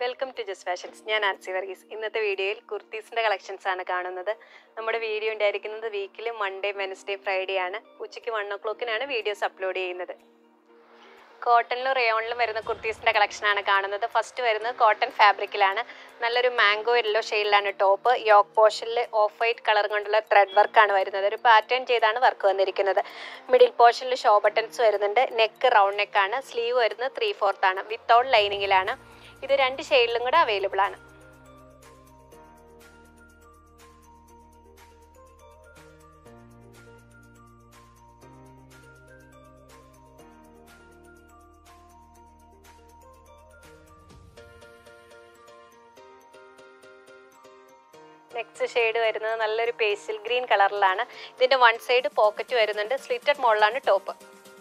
welcome to just fashions ഞാൻ ആൻസി വർഗീസ് ഇന്നത്തെ വീഡിയോയിൽ കുർത്തീസിൻ്റെ കളക്ഷൻസ് ആണ് കാണുന്നത് നമ്മുടെ വീഡിയോ ഉണ്ടായിരിക്കുന്നത് വീക്കിൽ മൺഡേ വെനസ്ഡേ ഫ്രൈഡേ ആണ് ഉച്ചയ്ക്ക് വൺ ഒ ക്ലോക്കിനാണ് വീഡിയോസ് അപ്ലോഡ് ചെയ്യുന്നത് കോട്ടണിലും റയോണിലും വരുന്ന കുർത്തീസിൻ്റെ കളക്ഷനാണ് കാണുന്നത് ഫസ്റ്റ് വരുന്നത് കോട്ടൺ ഫാബ്രിക്കിലാണ് നല്ലൊരു മാംഗോ യെല്ലോ ഷെയ്ഡിലാണ് ടോപ്പ് യോക്ക് പോർഷനിൽ ഓഫ് വൈറ്റ് കളർ കൊണ്ടുള്ള ത്രെഡ് വർക്കാണ് വരുന്നത് ഒരു പാറ്റേൺ ചെയ്താണ് വർക്ക് വന്നിരിക്കുന്നത് മിഡിൽ പോർഷനിൽ ഷോ ബട്ടൺസ് വരുന്നുണ്ട് നെക്ക് റൗണ്ട് നെക്കാണ് സ്ലീവ് വരുന്നത് ത്രീ ഫോർത്ത് ആണ് വിത്തൗട്ട് ലൈനിങ്ങിലാണ് ഇത് രണ്ട് ഷെയ്ഡിലും കൂടെ അവൈലബിൾ ആണ് നെക്സ്റ്റ് ഷെയ്ഡ് വരുന്നത് നല്ലൊരു പേസ്റ്റൽ ഗ്രീൻ കളറിലാണ് ഇതിന്റെ വൺ സൈഡ് പോക്കറ്റ് വരുന്നുണ്ട് സ്ലിറ്റഡ് മോളിലാണ് ടോപ്പ്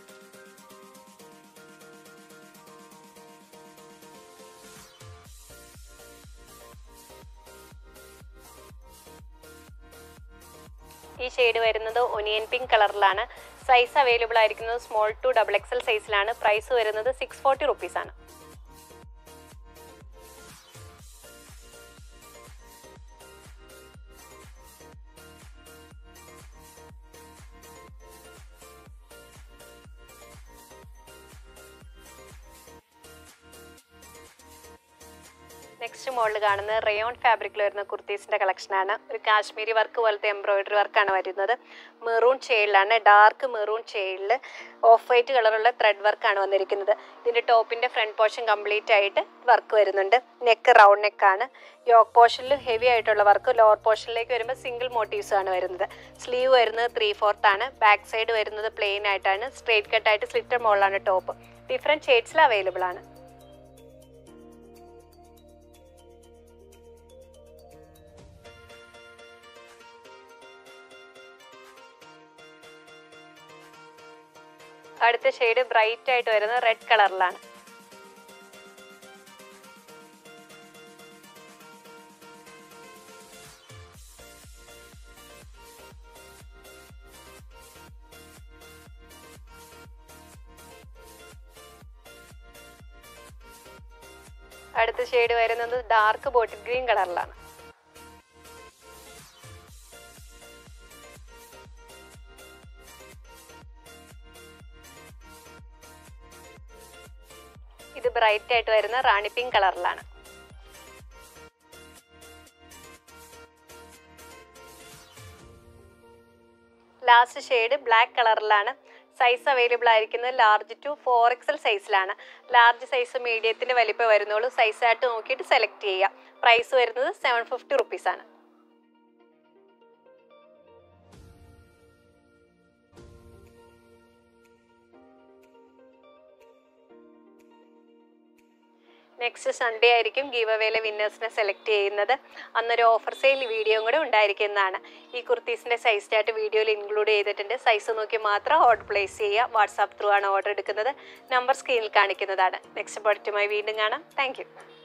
ഈ ഷെയ്ഡ് വരുന്നത് ഒനിയൻ പിങ്ക് കളറിലാണ് സൈസ് അവൈലബിൾ ആയിരിക്കുന്നത് സ്മോൾ ടു ഡബിൾ എക്സൽ സൈസിലാണ് പ്രൈസ് വരുന്നത് സിക്സ് ഫോർട്ടി റുപ്പീസ് ആണ് നെക്സ്റ്റ് മോഡൽ കാണുന്നത് റയോൺ ഫാബ്രിക്കിൽ വരുന്ന കുർത്തീസിന്റെ കളക്ഷനാണ് ഒരു കാശ്മീരി വർക്ക് പോലത്തെ എംബ്രോയിഡറി വർക്കാണ് വരുന്നത് മെറൂൺ ഷെയ്ഡിലാണ് ഡാർക്ക് മെറൂൺ ഷെയ്ഡിൽ ഓഫ് വൈറ്റ് കളറുള്ള ത്രെഡ് വർക്കാണ് വന്നിരിക്കുന്നത് ഇതിന്റെ ടോപ്പിന്റെ ഫ്രണ്ട് പോർഷൻ കംപ്ലീറ്റ് ആയിട്ട് വർക്ക് വരുന്നുണ്ട് നെക്ക് റൗണ്ട് നെക്കാണ് യോക്ക് പോർഷനിൽ ഹെവി ആയിട്ടുള്ള വർക്ക് ലോവർ പോർഷനിലേക്ക് വരുമ്പോൾ സിംഗിൾ മോട്ടീവ്സ് ആണ് വരുന്നത് സ്ലീവ് വരുന്നത് ത്രീ ഫോർത്ത് ആണ് ബാക്ക് സൈഡ് വരുന്നത് പ്ലെയിൻ ആയിട്ടാണ് സ്ട്രേറ്റ് കട്ടായിട്ട് സ്ലിറ്റർ മോളിലാണ് ടോപ്പ് ഡിഫറെൻറ്റ് ഷെയ്ഡ്സിൽ അവൈലബിൾ ആണ് അടുത്ത ഷെയ്ഡ് ബ്രൈറ്റ് ആയിട്ട് വരുന്നത് റെഡ് കളറിലാണ് അടുത്ത ഷെയ്ഡ് വരുന്നത് ഡാർക്ക് ബോട്ടിൽ ഗ്രീൻ കളറിലാണ് ഇത് ബ്രൈറ്റ് ആയിട്ട് വരുന്ന റാണി പിങ്ക് കളറിലാണ് ലാസ്റ്റ് ഷെയ്ഡ് ബ്ലാക്ക് കളറിലാണ് സൈസ് അവൈലബിൾ ആയിരിക്കുന്നത് ലാർജ് ടു ഫോർ എക്സൽ സൈസിലാണ് ലാർജ് സൈസ് മീഡിയത്തിന്റെ വലിപ്പം വരുന്നുള്ളൂ സൈസായിട്ട് നോക്കിയിട്ട് സെലക്ട് ചെയ്യുക പ്രൈസ് വരുന്നത് സെവൻ ഫിഫ്റ്റി റുപ്പീസ് ആണ് നെക്സ്റ്റ് സൺഡേ ആയിരിക്കും ഗീവ് അവേലെ വിന്നേഴ്സിനെ സെലക്ട് ചെയ്യുന്നത് അന്നൊരു ഓഫർ സെയിൽ വീഡിയോയും കൂടെ ഉണ്ടായിരിക്കുന്നതാണ് ഈ കുർത്തീസിൻ്റെ സൈസ് ചാർട്ട് വീഡിയോയിൽ ഇൻക്ലൂഡ് ചെയ്തിട്ടുണ്ട് സൈസ് നോക്കി മാത്രം ഓർഡർ പ്ലേസ് ചെയ്യുക വാട്സാപ്പ് ത്രൂ ആണ് ഓർഡർ എടുക്കുന്നത് നമ്പർ സ്ക്രീനിൽ കാണിക്കുന്നതാണ് നെക്സ്റ്റ് പ്രൊഡക്റ്റുമായി വീണ്ടും കാണാം താങ്ക്